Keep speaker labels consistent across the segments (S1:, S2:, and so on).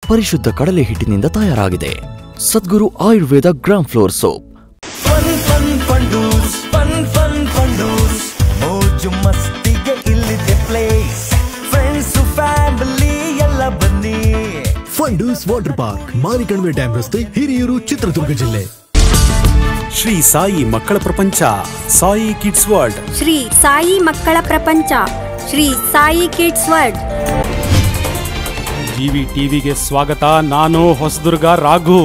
S1: ಪರಿಶುದ್ಧ ಕಡಲೆ ಹಿಟ್ಟಿನಿಂದ ತಯಾರಾಗಿದೆ Sadguru Ayurveda gram flour soap
S2: fun fun Fundoos fun fun Fundoos ಮೋಜು ಮಸ್ತಿಗೆ ಇಲ್ಲಿದೆ ಪ್ಲೇಸ್ ಫ್ರೆಂಡ್ಸ್ ಫ್ಯಾಮಿಲಿ ಎಲ್ಲ ಬನ್ನಿ
S3: Fundoos water park Marikanive dam ರಸ್ತೆ ಹಿರಿಯೂರು ಚಿತ್ರದುರ್ಗ ಜಿಲ್ಲೆ
S4: ಶ್ರೀ ಸಾಯಿ ಮಕ್ಕಳ ಪ್ರಪಂಚ ಸಾಯಿ ಕಿಡ್ಸ್ ವರ್ಲ್ಡ್
S5: ಶ್ರೀ ಸಾಯಿ ಮಕ್ಕಳ ಪ್ರಪಂಚ Shri Sai kids world
S4: TV ಟಿವಿಗೆ ಸ್ವಾಗತ ನಾನು ಹೊಸದುರ್ಗ ರಾಘು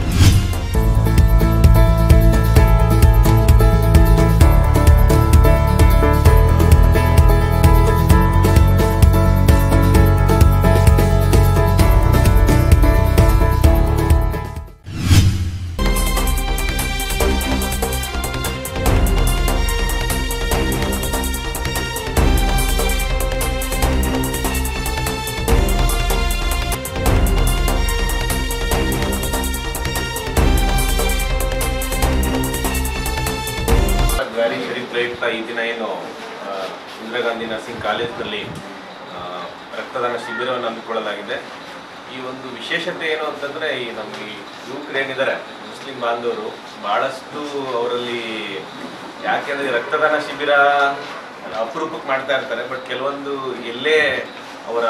S6: ಗಾರಿ ಶರೀಫ್ ಪ್ರಯುಕ್ತ ಈ ದಿನ ಏನು ಆ, ಇಂದಿರಾ ಗಾಂಧಿ ನರ್ಸಿಂಗ್ ಕಾಲೇಜಿನಲ್ಲಿ ಆ, ರಕ್ತದಾನ ಶಿಬಿರವನ್ನು ಹಮ್ಮಿಕೊಳ್ಳಲಾಗಿದೆ ಈ ಒಂದು ವಿಶೇಷತೆ ಏನು ಅಂತಂದರೆ ಈ ನಮ್ಮ ಈ ಯುವಕರು ಏನಿದ್ದಾರೆ ಮುಸ್ಲಿಂ ಬಾಂಧವರು ಭಾಳಷ್ಟು ಅವರಲ್ಲಿ ಯಾಕೆಂದರೆ ರಕ್ತದಾನ ಶಿಬಿರ ಅಪರೂಪಕ್ಕೆ ಮಾಡ್ತಾ ಇರ್ತಾರೆ ಬಟ್ ಕೆಲವೊಂದು ಎಲ್ಲೇ ಅವರ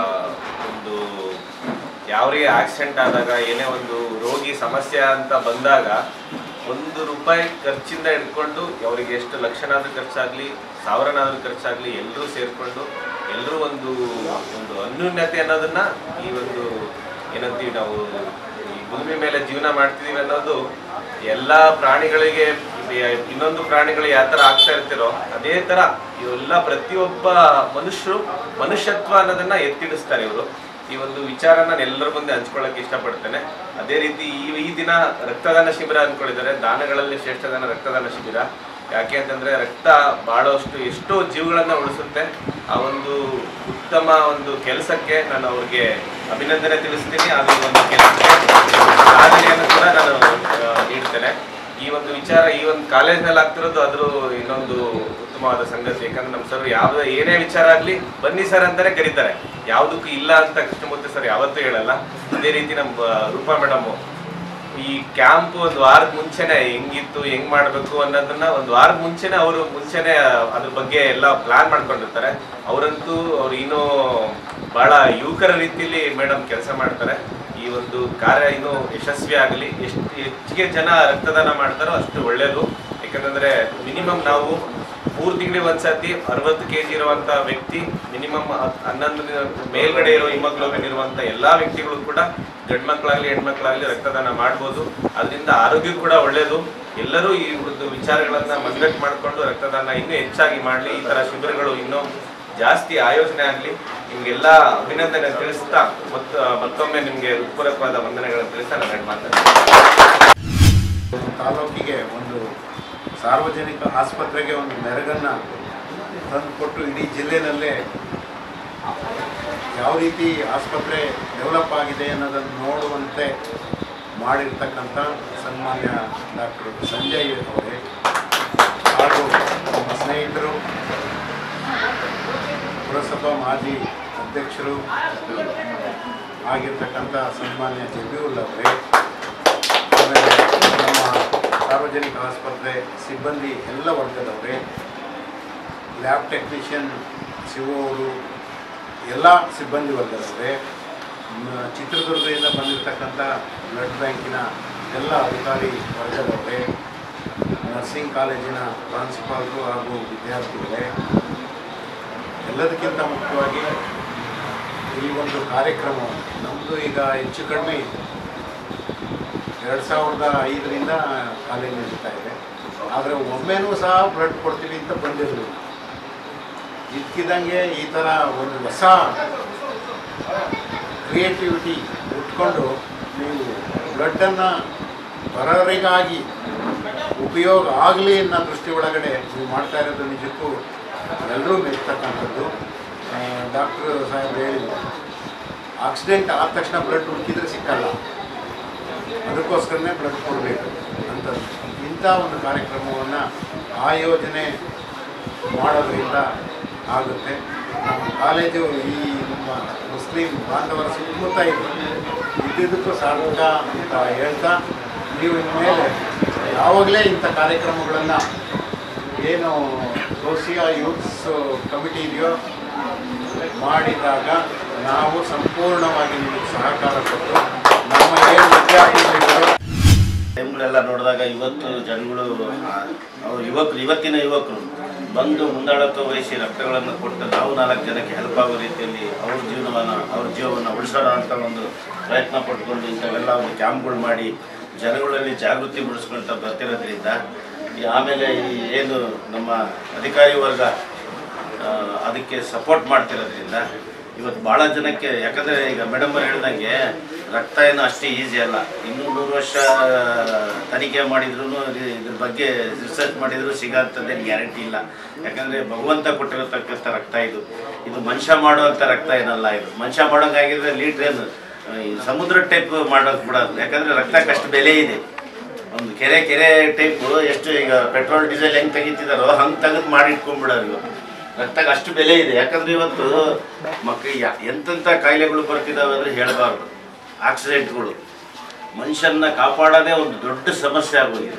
S6: ಒಂದು ಯಾವ್ರಿಗೆ ಆಕ್ಸಿಡೆಂಟ್ ಆದಾಗ ಏನೇ ಒಂದು ರೋಗಿ ಸಮಸ್ಯೆ ಅಂತ ಬಂದಾಗ ಒಂದು ರೂಪಾಯಿ ಖರ್ಚಿಂದ ಹಿಡ್ಕೊಂಡು ಅವರಿಗೆ ಎಷ್ಟು ಲಕ್ಷನಾದ್ರೂ ಖರ್ಚಾಗ್ಲಿ ಸಾವಿರನಾದ್ರೂ ಖರ್ಚಾಗ್ಲಿ ಎಲ್ಲರೂ ಸೇರಿಕೊಂಡು ಎಲ್ಲರೂ ಒಂದು ಒಂದು ಅನ್ಯೂನ್ಯತೆ ಅನ್ನೋದನ್ನ ಈ ಒಂದು ಏನಂತೀವಿ ನಾವು ಈ ಭೂಮಿ ಮೇಲೆ ಜೀವನ ಮಾಡ್ತಿದೀವಿ ಅನ್ನೋದು ಎಲ್ಲ ಪ್ರಾಣಿಗಳಿಗೆ ಇನ್ನೊಂದು ಪ್ರಾಣಿಗಳು ಯಾವ ಥರ ಆಗ್ತಾ ಇರ್ತಿರೋ ಅದೇ ಥರ ಇವೆಲ್ಲ ಪ್ರತಿಯೊಬ್ಬ ಮನುಷ್ಯರು ಮನುಷ್ಯತ್ವ ಅನ್ನೋದನ್ನ ಎತ್ತಿಡಿಸ್ತಾರೆ ಇವರು ಈ ಒಂದು ವಿಚಾರ ನಾನು ಎಲ್ಲರ ಮುಂದೆ ಹಂಚ್ಕೊಳ್ಳೋಕೆ ಇಷ್ಟಪಡ್ತೇನೆ ಅದೇ ರೀತಿ ಈ ಈ ದಿನ ರಕ್ತದಾನ ಶಿಬಿರ ಅಂದ್ಕೊಂಡಿದ್ದಾರೆ ದಾನಗಳಲ್ಲಿ ಶ್ರೇಷ್ಠ ದಾನ ರಕ್ತದಾನ ಶಿಬಿರ ಯಾಕೆ ಅಂತಂದ್ರೆ ರಕ್ತ ಬಾಳೋಷ್ಟು ಎಷ್ಟೋ ಜೀವಗಳನ್ನ ಉಳಿಸುತ್ತೆ ಆ ಒಂದು ಉತ್ತಮ ಒಂದು ಕೆಲಸಕ್ಕೆ ನಾನು ಅವ್ರಿಗೆ ಅಭಿನಂದನೆ ತಿಳಿಸ್ತೀನಿ ಅದು ಒಂದು ಕೆಲಸಕ್ಕೆ ಸಾಧನೆಯನ್ನು ಕೂಡ ನಾನು ಆ, ನೀಡ್ತೇನೆ ಈ ಒಂದು ವಿಚಾರ ಈ ಒಂದು ಕಾಲೇಜ್ನಲ್ಲಿ ಆಗ್ತಿರೋದು ಅದ್ರ ಇನ್ನೊಂದು ಉತ್ತಮವಾದ ಸಂಗತಿ ಯಾಕಂದ್ರೆ ನಮ್ಮ ಸರ್ ಯಾವ್ದು ಏನೇ ವಿಚಾರ ಆಗ್ಲಿ ಬನ್ನಿ ಸರ್ ಅಂತಾನೆ ಕರೀತಾರೆ ಯಾವ್ದಕ್ಕೂ ಇಲ್ಲ ಅಂತ ಕೃಷ್ಣಮೂರ್ತಿ ಸರ್ ಯಾವತ್ತೂ ಹೇಳಲ್ಲ ಅದೇ ರೀತಿ ನಮ್ಮ ಆ, ರೂಪಾ ಮೇಡಮ್ ಈ ಕ್ಯಾಂಪ್ ಒಂದು ವಾರದ ಮುಂಚೆನೆ ಹೆಂಗಿತ್ತು ಹೆಂಗ್ ಮಾಡ್ಬೇಕು ಅನ್ನೋದನ್ನ ಒಂದು ವಾರದ ಮುಂಚೆನೆ ಅವರು ಮುಂಚೆನೆ ಅದ್ರ ಬಗ್ಗೆ ಎಲ್ಲ ಪ್ಲಾನ್ ಮಾಡ್ಕೊಂಡಿರ್ತಾರೆ ಅವರಂತೂ ಅವ್ರು ಇನ್ನೂ ಬಹಳ ಯುವಕರ ರೀತಿಯಲ್ಲಿ ಮೇಡಮ್ ಕೆಲಸ ಮಾಡ್ತಾರೆ ಈ ಒಂದು ಕಾರ್ಯ ಇನ್ನೂ ಯಶಸ್ವಿ ಆಗಲಿ ಎಷ್ಟು ಹೆಚ್ಚಿಗೆ ಜನ ರಕ್ತದಾನ ಮಾಡ್ತಾರೋ ಅಷ್ಟು ಒಳ್ಳೇದು ಯಾಕಂತಂದ್ರೆ ಮಿನಿಮಮ್ ನಾವು ಮೂರು ತಿಂಗಳಿಗೆ ಒಂದ್ಸತಿ ಅರವತ್ತು ಕೆ ಜಿ ಇರುವಂತ ವ್ಯಕ್ತಿ ಮಿನಿಮಮ್ ಹನ್ನೊಂದು ದಿನ ಮೇಲ್ಗಡೆ ಇರೋ ಹಿಮೋಗ್ಲೋಬಿನ್ ಇರುವಂತ ಎಲ್ಲಾ ವ್ಯಕ್ತಿಗಳು ಕೂಡ ಗಂಡ್ ಮಕ್ಕಳಾಗ್ಲಿ ಹೆಣ್ಮಕ್ಳಾಗ್ಲಿ ರಕ್ತದಾನ ಮಾಡ್ಬೋದು ಅದರಿಂದ ಆರೋಗ್ಯ ಕೂಡ ಒಳ್ಳೇದು ಎಲ್ಲರೂ ಈ ಒಂದು ವಿಚಾರಗಳನ್ನ ಮನಗಟ್ಟು ಮಾಡಿಕೊಂಡು ರಕ್ತದಾನ ಇನ್ನೂ ಹೆಚ್ಚಾಗಿ ಮಾಡಲಿ ಈ ತರ ಶಿಬಿರಗಳು ಇನ್ನೂ ಜಾಸ್ತಿ ಆಯೋಜನೆ ಆಗಲಿ ನಿಮ್ಗೆಲ್ಲ ಅಭಿನಂದನೆ ತಿಳಿಸ್ತಾ ಮತ್ತ ಮತ್ತೊಮ್ಮೆ ನಿಮ್ಗೆ ಹೃತ್ಪೂರ್ವಕವಾದ ವಂದನೆಗಳನ್ನು ತಿಳಿಸ್ತಾ ನಾನು ಎರಡು ಮಾತಾಡ್ತೀನಿ
S7: ತಾಲೂಕಿಗೆ ಒಂದು ಸಾರ್ವಜನಿಕ ಆಸ್ಪತ್ರೆಗೆ ಒಂದು ಮೆರಗನ್ನು ತಂದುಕೊಟ್ಟು ಇಡೀ ಜಿಲ್ಲೆನಲ್ಲೇ ಯಾವ ರೀತಿ ಆಸ್ಪತ್ರೆ ಡೆವಲಪ್ ಆಗಿದೆ ಅನ್ನೋದನ್ನು ನೋಡುವಂತೆ ಮಾಡಿರ್ತಕ್ಕಂಥ ಸನ್ಮಾನ್ಯ ಡಾಕ್ಟರ್ ಸಂಜಯ್ ಅವರೇ ಹಾಗೂ ನಮ್ಮ ಸ್ನೇಹಿತರು ಪುರಸಭಾ ಮಾಜಿ ಅಧ್ಯಕ್ಷರು ಆಗಿರ್ತಕ್ಕಂಥ ಸನ್ಮಾನ್ಯ ಜಬೀವುಲ್ ಅವರೇ ಆಮೇಲೆ ನಮ್ಮ ಸಾರ್ವಜನಿಕ ಆಸ್ಪತ್ರೆ ಸಿಬ್ಬಂದಿ ಎಲ್ಲ ವರ್ಗದವರೇ ಲ್ಯಾಬ್ ಟೆಕ್ನಿಷಿಯನ್ ಶಿವು ಅವರು ಎಲ್ಲ ಸಿಬ್ಬಂದಿ ವರ್ಗದವರೇ ಮ- ಚಿತ್ರದುರ್ಗದಿಂದ ಬಂದಿರತಕ್ಕಂಥ ಬ್ಲಡ್ ಬ್ಯಾಂಕಿನ ಎಲ್ಲ ಅಧಿಕಾರಿ ವರ್ಗದವರೇ ನರ್ಸಿಂಗ್ ಕಾಲೇಜಿನ ಪ್ರಾಂಶುಪಾಲರು ಹಾಗೂ ವಿದ್ಯಾರ್ಥಿಗಳೇ ಎಲ್ಲದಕ್ಕಿಂತ ಮುಖ್ಯವಾಗಿ ಈ ಒಂದು ಕಾರ್ಯಕ್ರಮ ನಮ್ಮದು ಈಗ ಹೆಚ್ಚು ಕಡಿಮೆ ಎರಡು ಸಾವಿರದ ಐದರಿಂದ ಕಾಲೇಜ್ ನಡೀತಾ ಇದೆ ಆದರೆ ಒಮ್ಮೆನೂ ಸಹ ಬ್ಲಡ್ ಕೊಡ್ತೀವಿ ಅಂತ ಬಂದಿರಲಿಲ್ಲ ಇದ್ಕಿದ್ದಂಗೆ ಈ ಥರ ಒಂದು ಹೊಸ ಕ್ರಿಯೇಟಿವಿಟಿ ಉಟ್ಕೊಂಡು ನೀವು ಬ್ಲಡ್ಡನ್ನು ಬರೋರಿಗಾಗಿ ಉಪಯೋಗ ಆಗಲಿ ಅನ್ನೋ ದೃಷ್ಟಿ ಒಳಗಡೆ ನೀವು ಮಾಡ್ತಾ ಇರೋದು ನಿಜಕ್ಕೂ ಎಲ್ಲರೂ ಮೆಚ್ಚತಕ್ಕಂಥದ್ದು ಡಾಕ್ಟ್ರು ಸಾಹೇಬ್ ಹೇಳಿದ್ರು ಆಕ್ಸಿಡೆಂಟ್ ಆದ ತಕ್ಷಣ ಬ್ಲಡ್ ಹುಡುಕಿದ್ರೆ ಸಿಕ್ಕಲ್ಲ ಅದಕ್ಕೋಸ್ಕರನೇ ಬ್ಲಡ್ ಕೊಡಬೇಕು ಅಂತ ಇಂಥ ಒಂದು ಕಾರ್ಯಕ್ರಮವನ್ನು ಆಯೋಜನೆ ಮಾಡೋದ್ರಿಂದ ಆಗುತ್ತೆ ನಮ್ಮ ಕಾಲೇಜು ಈ ನಮ್ಮ ಮುಸ್ಲಿಂ ಬಾಂಧವರ ಸುತ್ತಮುತ್ತ ಇದೆ ಇದ್ದಿದ್ದಕ್ಕೂ ಸಾರ್ಥಕ ಅಂತ ಹೇಳ್ತಾ ನೀವು ಇನ್ಮೇಲೆ ಯಾವಾಗಲೇ ಇಂಥ ಕಾರ್ಯಕ್ರಮಗಳನ್ನು ಏನು ಸೋಸಿಯಾ ಯೂತ್ಸ್ ಕಮಿಟಿ ಇದೆಯೋ ಮಾಡಿದಾಗ ನಾವು ಸಂಪೂರ್ಣವಾಗಿ ನಿಮಗೆ ಸಹಕಾರ ಕೊಟ್ಟು ನಮ್ಮ ಏನು ವಿದ್ಯಾರ್ಥಿಗಳಿರೋ
S8: ಟೈಮ್ಗಳೆಲ್ಲ ನೋಡಿದಾಗ ಇವತ್ತು ಜನಗಳು ಆ, ಅವ್ರು ಯುವಕರು ಇವತ್ತಿನ ಯುವಕರು ಬಂದು ಮುಂದಾಳತ್ವ ವಹಿಸಿ ರಕ್ತಗಳನ್ನು ಕೊಟ್ಟು ನಾವು ನಾಲ್ಕು ಜನಕ್ಕೆ ಹೆಲ್ಪ್ ಆಗೋ ರೀತಿಯಲ್ಲಿ ಅವ್ರ ಜೀವನವನ್ನು ಅವ್ರ ಜೀವವನ್ನು ಉಳಿಸೋಣ ಅಂತ ಒಂದು ಪ್ರಯತ್ನ ಪಟ್ಕೊಂಡು ಇಂಥವೆಲ್ಲ ಒಂದು ಕ್ಯಾಂಪ್ಗಳು ಮಾಡಿ ಜನಗಳಲ್ಲಿ ಜಾಗೃತಿ ಮೂಡಿಸ್ಕೊಳ್ತಾ ಬರ್ತಿರೋದ್ರಿಂದ ಈ ಆಮೇಲೆ ಈ ಏನು ನಮ್ಮ ಅಧಿಕಾರಿ ವರ್ಗ ಆ, ಅದಕ್ಕೆ ಸಪೋರ್ಟ್ ಮಾಡ್ತಿರೋದ್ರಿಂದ ಇವತ್ತು ಭಾಳ ಜನಕ್ಕೆ ಯಾಕಂದರೆ ಈಗ ಮೇಡಮ್ ಅವ್ರು ಹೇಳ್ದಂಗೆ ರಕ್ತ ಏನು ಅಷ್ಟೇ ಈಸಿ ಅಲ್ಲ ಇನ್ನೂ ನೂರು ವರ್ಷ ತನಿಖೆ ಮಾಡಿದ್ರು ಇದ್ರ ಬಗ್ಗೆ ರಿಸರ್ಚ್ ಮಾಡಿದ್ರು ಸಿಗೋಂಥದ್ದೇನು ಗ್ಯಾರಂಟಿ ಇಲ್ಲ ಯಾಕಂದರೆ ಭಗವಂತ ಕೊಟ್ಟಿರತಕ್ಕಂಥ ರಕ್ತ ಇದು ಇದು ಮನುಷ್ಯ ಮಾಡುವಂಥ ರಕ್ತ ಏನಲ್ಲ ಇದು ಮನುಷ್ಯ ಮಾಡೋಂಗಾಗಿದ್ರೆ ಲೀಟ್ರ್ ಏನು ಈ ಸಮುದ್ರ ಟೈಪ್ ಮಾಡೋಕೆ ಬಿಡೋದು ಯಾಕಂದರೆ ರಕ್ತಕ್ಕೆ ಅಷ್ಟು ಬೆಲೆ ಇದೆ ಒಂದು ಕೆರೆ ಕೆರೆ ಟೈಪು ಎಷ್ಟು ಈಗ ಪೆಟ್ರೋಲ್ ಡೀಸೆಲ್ ಹೆಂಗೆ ತೆಗಿತಿದಾರೋ ಹಂಗೆ ತೆಗೆದು ಮಾಡಿ ಇಟ್ಕೊಂಡ್ಬಿಡೋರು ಇವಾಗ ರಕ್ತಕ್ಕೆ ಅಷ್ಟು ಬೆಲೆ ಇದೆ ಯಾಕಂದ್ರೆ ಇವತ್ತು ಮಕ್ಕಳಿಗೆ ಎಂತೆಂಥ ಕಾಯಿಲೆಗಳು ಬರ್ತಿದ್ದಾವೆ ಅಂದರೆ ಹೇಳಬಾರ್ದು ಆಕ್ಸಿಡೆಂಟ್ಗಳು ಮನುಷ್ಯನ ಕಾಪಾಡೋದೇ ಒಂದು ದೊಡ್ಡ ಸಮಸ್ಯೆ ಆಗೋಗಿದೆ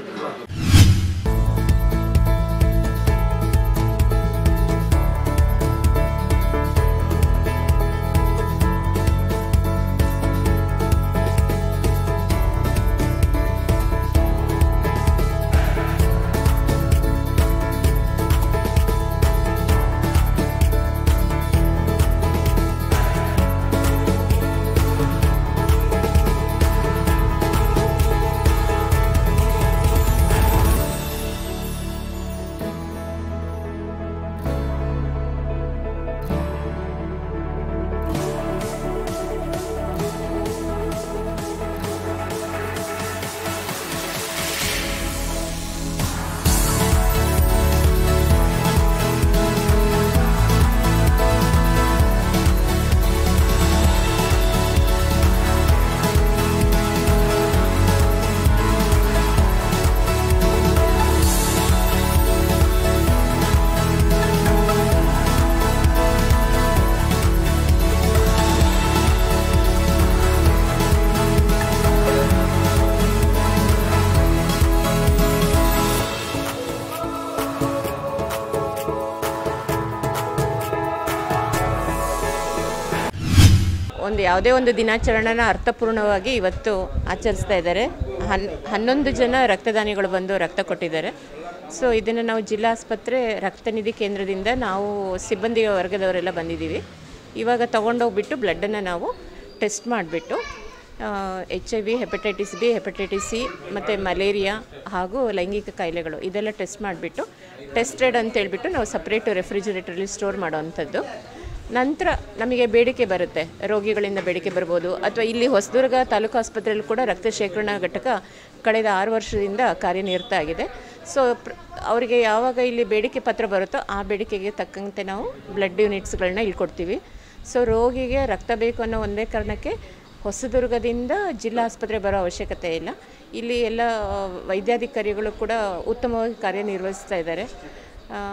S9: ಒಂದು ಯಾವುದೇ ಒಂದು ದಿನಾಚರಣೆನ ಅರ್ಥಪೂರ್ಣವಾಗಿ ಇವತ್ತು ಆಚರಿಸ್ತಾ ಇದ್ದಾರೆ ಹನ್ ಹನ್ನೊಂದು ಜನ ರಕ್ತದಾನಿಗಳು ಬಂದು ರಕ್ತ ಕೊಟ್ಟಿದ್ದಾರೆ ಸೊ ಇದನ್ನು ನಾವು ಜಿಲ್ಲಾಸ್ಪತ್ರೆ ರಕ್ತನಿಧಿ ಕೇಂದ್ರದಿಂದ ನಾವು ಸಿಬ್ಬಂದಿ ವರ್ಗದವರೆಲ್ಲ ಬಂದಿದ್ದೀವಿ ಇವಾಗ ತೊಗೊಂಡೋಗ್ಬಿಟ್ಟು ಬ್ಲಡ್ಡನ್ನು ನಾವು ಟೆಸ್ಟ್ ಮಾಡಿಬಿಟ್ಟು H I V hepatitis B hepatitis C ಮತ್ತು ಮಲೇರಿಯಾ ಹಾಗೂ ಲೈಂಗಿಕ ಕಾಯಿಲೆಗಳು ಇದೆಲ್ಲ ಟೆಸ್ಟ್ ಮಾಡಿಬಿಟ್ಟು ಟೆಸ್ಟೆಡ್ ಅಂತ ಹೇಳ್ಬಿಟ್ಟು ನಾವು ಸಪ್ರೇಟ್ ರೆಫ್ರಿಜರೇಟರಲ್ಲಿ ಸ್ಟೋರ್ ಮಾಡೋವಂಥದ್ದು ನಂತರ ನಮಗೆ ಬೇಡಿಕೆ ಬರುತ್ತೆ ರೋಗಿಗಳಿಂದ ಬೇಡಿಕೆ ಬರ್ಬೋದು ಅಥವಾ ಇಲ್ಲಿ ಹೊಸದುರ್ಗ ತಾಲೂಕು ಆಸ್ಪತ್ರೆಯಲ್ಲಿ ಕೂಡ ರಕ್ತ ಶೇಖರಣಾ ಘಟಕ ಕಳೆದ ಆರು ವರ್ಷದಿಂದ ಕಾರ್ಯನಿರತ ಆಗಿದೆ ಸೊ ಪ್ರ ಅವರಿಗೆ ಯಾವಾಗ ಇಲ್ಲಿ ಬೇಡಿಕೆ ಪತ್ರ ಬರುತ್ತೋ ಆ ಬೇಡಿಕೆಗೆ ತಕ್ಕಂತೆ ನಾವು ಬ್ಲಡ್ ಯೂನಿಟ್ಸ್ಗಳನ್ನ ಇಲ್ಲಿ ಕೊಡ್ತೀವಿ ಸೊ ರೋಗಿಗೆ ರಕ್ತ ಬೇಕು ಅನ್ನೋ ಒಂದೇ ಕಾರಣಕ್ಕೆ ಹೊಸದುರ್ಗದಿಂದ ಜಿಲ್ಲಾ ಆಸ್ಪತ್ರೆ ಬರೋ ಅವಶ್ಯಕತೆ ಇಲ್ಲ ಇಲ್ಲಿ ಎಲ್ಲ ವೈದ್ಯಾಧಿಕಾರಿಗಳು ಕೂಡ ಉತ್ತಮವಾಗಿ ಕಾರ್ಯನಿರ್ವಹಿಸ್ತಾ ಇದ್ದಾರೆ ಆ,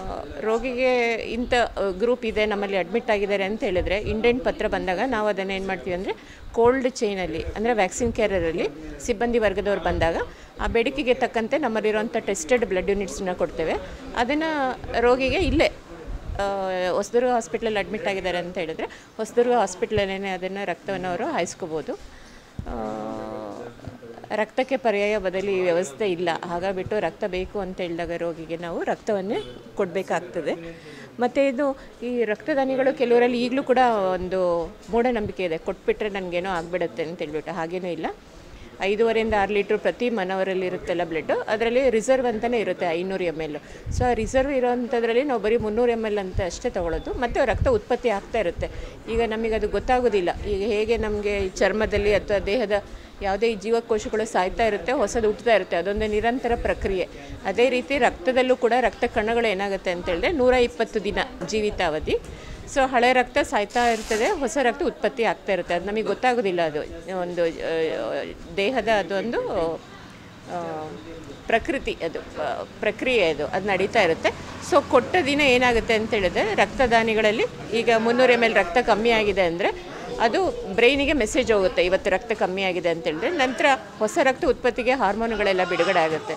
S9: ರೋಗಿಗೆ ಇಂಥ ಗ್ರೂಪ್ ಇದೆ ನಮ್ಮಲ್ಲಿ ಅಡ್ಮಿಟ್ ಆಗಿದ್ದಾರೆ ಅಂತ ಹೇಳಿದ್ರೆ ಇಂಡೆಂಟ್ ಪತ್ರ ಬಂದಾಗ ನಾವು ಅದನ್ನು ಏನು ಮಾಡ್ತೀವಿ ಅಂದರೆ ಕೋಲ್ಡ್ ಚೈನಲ್ಲಿ ಅಂದರೆ ವ್ಯಾಕ್ಸಿನ್ ಕೇರರಲ್ಲಿ ಸಿಬ್ಬಂದಿ ವರ್ಗದವ್ರು ಬಂದಾಗ ಆ ಬೇಡಿಕೆಗೆ ತಕ್ಕಂತೆ ನಮ್ಮಲ್ಲಿರುವಂಥ ಟೆಸ್ಟೆಡ್ ಬ್ಲಡ್ ಯೂನಿಟ್ಸನ್ನ ಕೊಡ್ತೇವೆ ಅದನ್ನು ರೋಗಿಗೆ ಇಲ್ಲೇ ಆ, ಹೊಸದುರ್ಗ ಹಾಸ್ಪಿಟ್ಲಲ್ಲಿ ಅಡ್ಮಿಟ್ ಆಗಿದ್ದಾರೆ ಅಂತ ಹೇಳಿದ್ರೆ ಹೊಸದುರ್ಗ ಹಾಸ್ಪಿಟ್ಲಲ್ಲೇ ಅದನ್ನು ರಕ್ತವನ್ನು ಅವರು ಹಾಯಿಸ್ಕೋಬೋದು ಆ, ರಕ್ತಕ್ಕೆ ಪರ್ಯಾಯ ಬದಲಿ ವ್ಯವಸ್ಥೆ ಇಲ್ಲ ಹಾಗಾಗಿಬಿಟ್ಟು ರಕ್ತ ಬೇಕು ಅಂತ ಹೇಳಿದಾಗ ರೋಗಿಗೆ ನಾವು ರಕ್ತವನ್ನೇ ಕೊಡಬೇಕಾಗ್ತದೆ ಮತ್ತು ಇದು ಈ ರಕ್ತದಾನಿಗಳು ಕೆಲವರಲ್ಲಿ ಈಗಲೂ ಕೂಡ ಒಂದು ಮೂಢನಂಬಿಕೆ ಇದೆ ಕೊಟ್ಬಿಟ್ರೆ ನನಗೇನೋ ಆಗಿಬಿಡುತ್ತೆ ಅಂತ ಹೇಳ್ಬಿಟ್ಟು ಹಾಗೇನೂ ಇಲ್ಲ ಐದೂವರೆಯಿಂದ ಆರು ಲೀಟ್ರ್ ಪ್ರತಿ ಮನವರಲ್ಲಿ ಇರುತ್ತಲ್ಲ ಬ್ಲಡ್ಡು ಅದರಲ್ಲಿ ರಿಸರ್ವ್ ಅಂತಲೇ ಇರುತ್ತೆ ಐನೂರು ಎಮ್ ಎಲ್ ಸೊ ಆ ರಿಸರ್ವ್ ಇರೋವಂಥದ್ರಲ್ಲಿ ನಾವು ಬರೀ ಮುನ್ನೂರು ಎಮ್ ಎಲ್ ಅಂತ ಅಷ್ಟೇ ತೊಗೊಳೋದು ಮತ್ತು ರಕ್ತ ಉತ್ಪತ್ತಿ ಆಗ್ತಾ ಇರುತ್ತೆ ಈಗ ನಮಗೆ ಅದು ಗೊತ್ತಾಗೋದಿಲ್ಲ ಈಗ ಹೇಗೆ ನಮಗೆ ಈ ಚರ್ಮದಲ್ಲಿ ಅಥವಾ ದೇಹದ ಯಾವುದೇ ಈ ಜೀವಕೋಶಗಳು ಸಾಯ್ತಾ ಇರುತ್ತೆ ಹೊಸದು ಹುಟ್ಟುತ್ತಾ ಇರುತ್ತೆ ಅದೊಂದು ನಿರಂತರ ಪ್ರಕ್ರಿಯೆ ಅದೇ ರೀತಿ ರಕ್ತದಲ್ಲೂ ಕೂಡ ರಕ್ತ ಕಣಗಳು ಏನಾಗುತ್ತೆ ಅಂತ ಹೇಳಿದ್ರೆ ನೂರ ಇಪ್ಪತ್ತು ದಿನ ಜೀವಿತಾವಧಿ ಸೊ ಹಳೆ ರಕ್ತ ಸಾಯ್ತಾ ಇರ್ತದೆ ಹೊಸ ರಕ್ತ ಉತ್ಪತ್ತಿ ಆಗ್ತಾ ಇರುತ್ತೆ ಅದು ನಮಗೆ ಗೊತ್ತಾಗೋದಿಲ್ಲ ಅದು ಒಂದು ಆ, ದೇಹದ ಅದೊಂದು ಆ, ಪ್ರಕೃತಿ ಅದು ಆ, ಪ್ರಕ್ರಿಯೆ ಅದು ಅದು ನಡೀತಾ ಇರುತ್ತೆ ಸೊ ಕೊಟ್ಟ ದಿನ ಏನಾಗುತ್ತೆ ಅಂತ ಹೇಳಿದ್ರೆ ರಕ್ತದಾನಿಗಳಲ್ಲಿ ಈಗ ಮುನ್ನೂರು ಎಮ್ ಎಲ್ ರಕ್ತ ಕಮ್ಮಿ ಆಗಿದೆ ಅಂದರೆ ಅದು ಬ್ರೈನಿಗೆ ಮೆಸೇಜ್ ಹೋಗುತ್ತೆ ಇವತ್ತು ರಕ್ತ ಕಮ್ಮಿ ಆಗಿದೆ ಅಂತ ಹೇಳಿದ್ರೆ ನಂತರ ಹೊಸ ರಕ್ತ ಉತ್ಪತ್ತಿಗೆ ಹಾರ್ಮೋನುಗಳೆಲ್ಲ ಬಿಡುಗಡೆ ಆಗುತ್ತೆ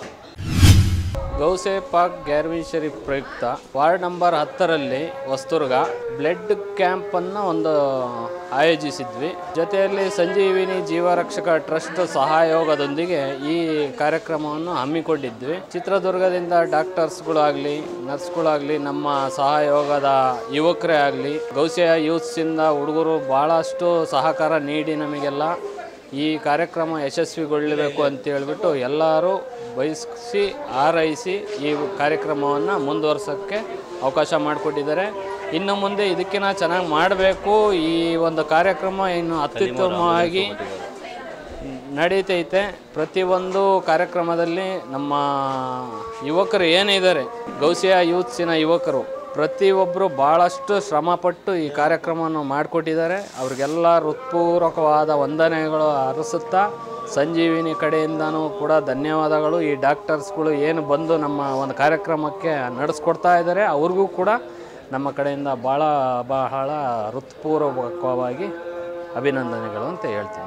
S10: ಗೌಸೆ ಪಾಕ್ ಗ್ಯಾರ್ವಿನ್ ಶರೀಫ್ ಪ್ರಯುಕ್ತ ವಾರ್ಡ್ ನಂಬರ್ ಹತ್ತರಲ್ಲಿ ಹೊಸ್ತುರ್ಗ ಬ್ಲಡ್ ಕ್ಯಾಂಪನ್ನು ಒಂದು ಆಯೋಜಿಸಿದ್ವಿ ಜೊತೆಯಲ್ಲಿ ಸಂಜೀವಿನಿ ಜೀವರಕ್ಷಕ ಟ್ರಸ್ಟ್ ಸಹಯೋಗದೊಂದಿಗೆ ಈ ಕಾರ್ಯಕ್ರಮವನ್ನು ಹಮ್ಮಿಕೊಂಡಿದ್ವಿ ಚಿತ್ರದುರ್ಗದಿಂದ ಡಾಕ್ಟರ್ಸ್ಗಳು ಆಗಲಿ ನರ್ಸ್ಗಳಾಗಲಿ ನಮ್ಮ ಸಹಯೋಗದ ಯುವಕರೇ ಆಗಲಿ ಗೌಸೆಯ ಯೂತ್ಸಿಂದ ಹುಡುಗರು ಭಾಳಷ್ಟು ಸಹಕಾರ ನೀಡಿ ನಮಗೆಲ್ಲ ಈ ಕಾರ್ಯಕ್ರಮ ಯಶಸ್ವಿಗೊಳ್ಳಬೇಕು ಅಂತ ಹೇಳ್ಬಿಟ್ಟು ಎಲ್ಲರೂ ಬಯಸಿ ಹಾರೈಸಿ ಈ ಕಾರ್ಯಕ್ರಮವನ್ನು ಮುಂದುವರ್ಸೋಕ್ಕೆ ಅವಕಾಶ ಮಾಡಿಕೊಟ್ಟಿದ್ದಾರೆ ಇನ್ನು ಮುಂದೆ ಇದಕ್ಕಿಂತ ಚೆನ್ನಾಗಿ ಮಾಡಬೇಕು ಈ ಒಂದು ಕಾರ್ಯಕ್ರಮ ಇನ್ನು ಅತ್ಯುತ್ತಮವಾಗಿ ನಡೀತೈತೆ ಪ್ರತಿಯೊಂದು ಕಾರ್ಯಕ್ರಮದಲ್ಲಿ ನಮ್ಮ ಯುವಕರು ಏನಿದ್ದಾರೆ ಗೌಸಿಯ ಯೂತ್ಸಿನ ಯುವಕರು ಪ್ರತಿಯೊಬ್ಬರು ಭಾಳಷ್ಟು ಶ್ರಮಪಟ್ಟು ಈ ಕಾರ್ಯಕ್ರಮವನ್ನು ಮಾಡಿಕೊಟ್ಟಿದ್ದಾರೆ ಅವ್ರಿಗೆಲ್ಲ ಹೃತ್ಪೂರ್ವಕವಾದ ವಂದನೆಗಳು ಅರಸುತ್ತಾ ಸಂಜೀವಿನಿ ಕಡೆಯಿಂದನೂ ಕೂಡ ಧನ್ಯವಾದಗಳು ಈ ಡಾಕ್ಟರ್ಸ್ಗಳು ಏನು ಬಂದು ನಮ್ಮ ಒಂದು ಕಾರ್ಯಕ್ರಮಕ್ಕೆ ನಡೆಸ್ಕೊಡ್ತಾ ಇದ್ದಾರೆ ಅವ್ರಿಗೂ ಕೂಡ ನಮ್ಮ ಕಡೆಯಿಂದ ಭಾಳ ಬಹಳ ಹೃತ್ಪೂರ್ವಕವಾಗಿ ಅಭಿನಂದನೆಗಳು ಅಂತ ಹೇಳ್ತೀನಿ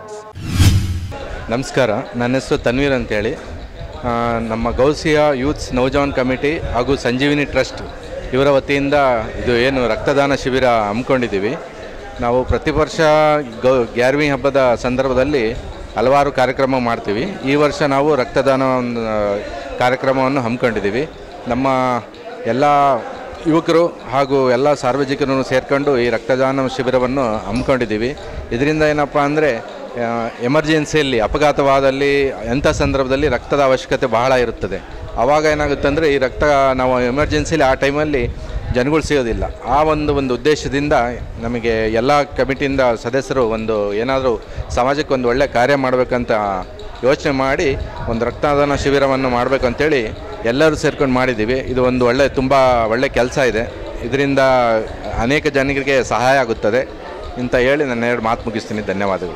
S11: ನಮಸ್ಕಾರ ನನ್ನ ಹೆಸರು ತನ್ವೀರ್ ಅಂತೇಳಿ ಆ, ನಮ್ಮ ಗೌಸಿಯ ಯೂತ್ಸ್ ನೌಜವಾನ್ ಕಮಿಟಿ ಹಾಗೂ ಸಂಜೀವಿನಿ ಟ್ರಸ್ಟ್ ಇವರ ವತಿಯಿಂದ ಇದು ಏನು ರಕ್ತದಾನ ಶಿಬಿರ ಹಮ್ಮಿಕೊಂಡಿದ್ದೀವಿ ನಾವು ಪ್ರತಿ ವರ್ಷ ಗೌ ಗ್ಯಾರ್ವಿ ಹಬ್ಬದ ಸಂದರ್ಭದಲ್ಲಿ ಹಲವಾರು ಕಾರ್ಯಕ್ರಮ ಮಾಡ್ತೀವಿ ಈ ವರ್ಷ ನಾವು ರಕ್ತದಾನ ಒಂದು, ಆ, ಕಾರ್ಯಕ್ರಮವನ್ನು ಹಮ್ಮಿಕೊಂಡಿದ್ದೀವಿ ನಮ್ಮ ಎಲ್ಲ ಯುವಕರು ಹಾಗೂ ಎಲ್ಲ ಸಾರ್ವಜನಿಕರನ್ನು ಸೇರಿಕೊಂಡು ಈ ರಕ್ತದಾನ ಶಿಬಿರವನ್ನು ಹಮ್ಮಿಕೊಂಡಿದ್ದೀವಿ ಇದರಿಂದ ಏನಪ್ಪ ಅಂದರೆ ಎಮರ್ಜೆನ್ಸಿಯಲ್ಲಿ ಅಪಘಾತವಾದಲ್ಲಿ ಎಂಥ ಸಂದರ್ಭದಲ್ಲಿ ರಕ್ತದ ಅವಶ್ಯಕತೆ ಬಹಳ ಇರುತ್ತದೆ ಆವಾಗ ಏನಾಗುತ್ತೆ ಅಂದರೆ ಈ ರಕ್ತ ನಾವು ಎಮರ್ಜೆನ್ಸಿಲಿ ಆ ಟೈಮಲ್ಲಿ ಜನಗಳು ಸಿಗೋದಿಲ್ಲ ಆ ಒಂದು ಒಂದು ಉದ್ದೇಶದಿಂದ ನಮಗೆ ಎಲ್ಲ ಕಮಿಟಿಯಿಂದ ಸದಸ್ಯರು ಒಂದು ಏನಾದರೂ ಸಮಾಜಕ್ಕೆ ಒಂದು ಒಳ್ಳೆಯ ಕಾರ್ಯ ಮಾಡಬೇಕಂತ ಯೋಚನೆ ಮಾಡಿ ಒಂದು ರಕ್ತದಾನ ಶಿಬಿರವನ್ನು ಮಾಡಬೇಕಂತೇಳಿ ಎಲ್ಲರೂ ಸೇರ್ಕೊಂಡು ಮಾಡಿದ್ದೀವಿ ಇದು ಒಂದು ಒಳ್ಳೆ ತುಂಬ ಒಳ್ಳೆ ಕೆಲಸ ಇದೆ ಇದರಿಂದ ಅನೇಕ ಜನರಿಗೆ ಸಹಾಯ ಆಗುತ್ತದೆ ಅಂತ ಹೇಳಿ ನನ್ನ ಎರಡು ಮಾತು ಮುಗಿಸ್ತೀನಿ ಧನ್ಯವಾದಗಳು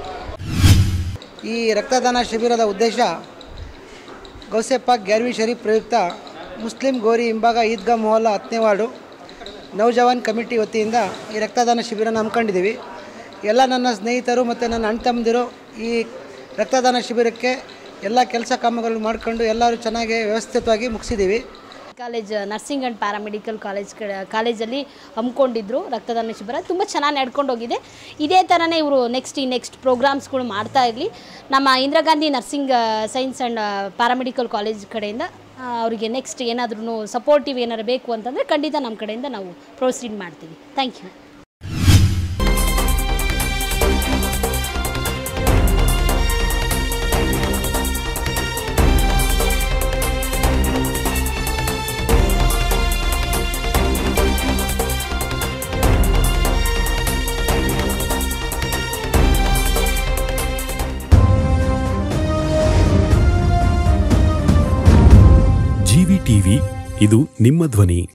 S12: ಈ ರಕ್ತದಾನ ಶಿಬಿರದ ಉದ್ದೇಶ ಗೌಸೆಪ್ಪ ಗ್ಯಾರ್ವಿ ಶರೀಫ್ ಪ್ರಯುಕ್ತ ಮುಸ್ಲಿಂ ಗೋರಿ ಹಿಂಭಾಗ ಈದ್ಗಾ ಮೊಹಲ್ಲಾ ಹತ್ತನೇ ವಾರ್ಡು ನೌಜವಾನ್ ಕಮಿಟಿ ವತಿಯಿಂದ ಈ ರಕ್ತದಾನ ಶಿಬಿರನ ಹಮ್ಮಿಕೊಂಡಿದ್ದೀವಿ ಎಲ್ಲ ನನ್ನ ಸ್ನೇಹಿತರು ಮತ್ತು ನನ್ನ ಅಣ್ಣ ತಮ್ಮದಿರು ಈ ರಕ್ತದಾನ ಶಿಬಿರಕ್ಕೆ ಎಲ್ಲ ಕೆಲಸ ಕಾಮಗಳು ಮಾಡಿಕೊಂಡು ಎಲ್ಲರೂ ಚೆನ್ನಾಗಿ ವ್ಯವಸ್ಥಿತವಾಗಿ ಮುಗಿಸಿದ್ದೀವಿ
S13: college nursing and paramedical college ಕಡೆ ಕಾಲೇಜಲ್ಲಿ ಹಮ್ಮಿಕೊಂಡಿದ್ರು ರಕ್ತದಾನ ಶಿಬಿರ ತುಂಬ ಚೆನ್ನಾಗಿ ನಡ್ಕೊಂಡು ಹೋಗಿದೆ ಇದೇ ಥರನೇ ಇವರು ನೆಕ್ಸ್ಟ್ ಈ ನೆಕ್ಸ್ಟ್ ಪ್ರೋಗ್ರಾಮ್ಸ್ಗಳು ಮಾಡ್ತಾ ಇರಲಿ ನಮ್ಮ Indira Gandhi nursing science and paramedical college ಕಡೆಯಿಂದ ಆ, ಅವರಿಗೆ ನೆಕ್ಸ್ಟ್ ಏನಾದ್ರೂ ಸಪೋರ್ಟಿವ್ ಏನಾರು ಬೇಕು ಅಂತಂದರೆ ಖಂಡಿತ ನಮ್ಮ ಕಡೆಯಿಂದ ನಾವು ಪ್ರೊಸೀಡ್ ಮಾಡ್ತೀವಿ ಥ್ಯಾಂಕ್ ಯು
S4: ಜಿವಿ ಟಿವಿ ಇದು ನಿಮ್ಮ ಧ್ವನಿ